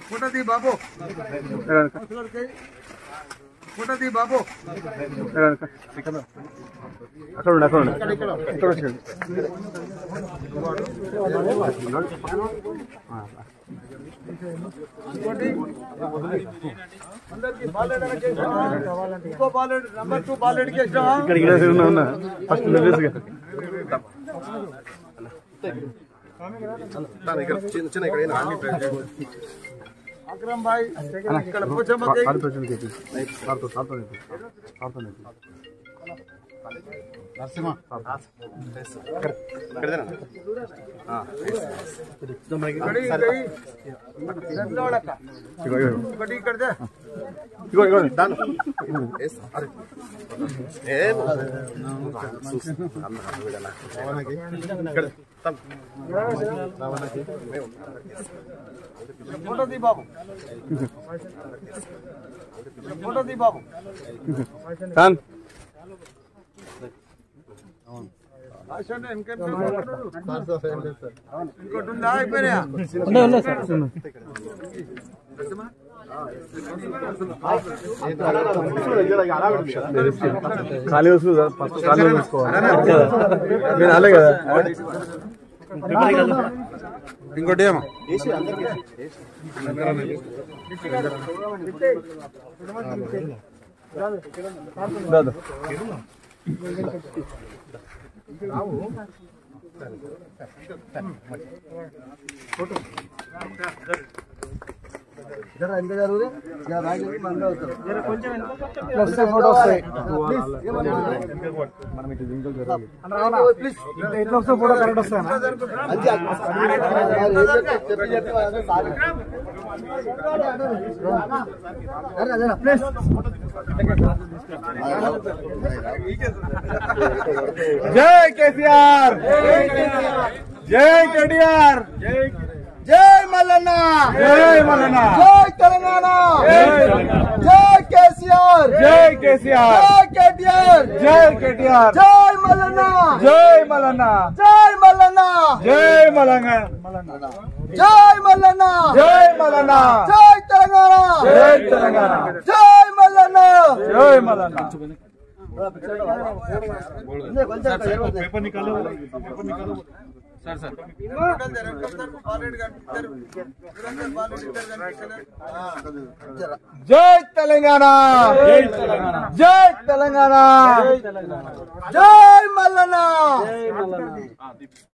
photo తీ బాబు photo తీ బాబు అక్కడ ఉండి అక్కడ ఉండి ఇక్కడ వచ్చేయండి ఇంకోటి అందరికి బాలెడ్ ఇంకో బాలెడ్ నంబర్ టూ బాలెడ్ కి ఇష్టమా ఇక్కడ ఇక్కడ ఉన్నా ఉన్నా ఫస్ట్ నిర్దేశగా అక్రమ్ భాయ్ ఇక్కడ పోచమ్మ ఆడి ప్రశ్న చెప్పి సార్తో సార్తో చెప్పి సార్తో చెప్పి నరసింహ ఇక్కడ ఇగో ఇగో ఒకటి ఇక్కడ ఇగో ఇగో ఫోటో తీ బాబు ఫోటో తీ బాబు కాన్ ఆశనే ఇంకేం ఇంకోటి ఉందా అయిపోయినా ఖాళీ వస్తుంది ఫస్ట్ ఖాళీ చూసుకోవాలి నేను అలే కదా ఇంకోటి ఏమో దాదా ఫోటో వస్తాయి మనం ఇటు జింకలు జరగాలి ఎట్లా వస్తే ఫోటో కరెక్ట్ వస్తాయన్నా జై కేసీఆర్ జై కేటీఆర్ జై మల్లన్న జై మల్లన్న జై తెలంగాణ జై కేసీఆర్ జై కేసీఆర్ జై కేటీఆర్ జై కేటీఆర్ జై మల్లన్న జై మల్లన్న జై మల్లన్న జై మలంగ జై మల్లన్న జై మల్లన్న జై తెలంగాణ జై తెలంగాణ జై మల్లన్న జై మల్లన్న జై తెలంగాణ జై తెలంగాణ జై తెలంగాణ జై మల్లన్న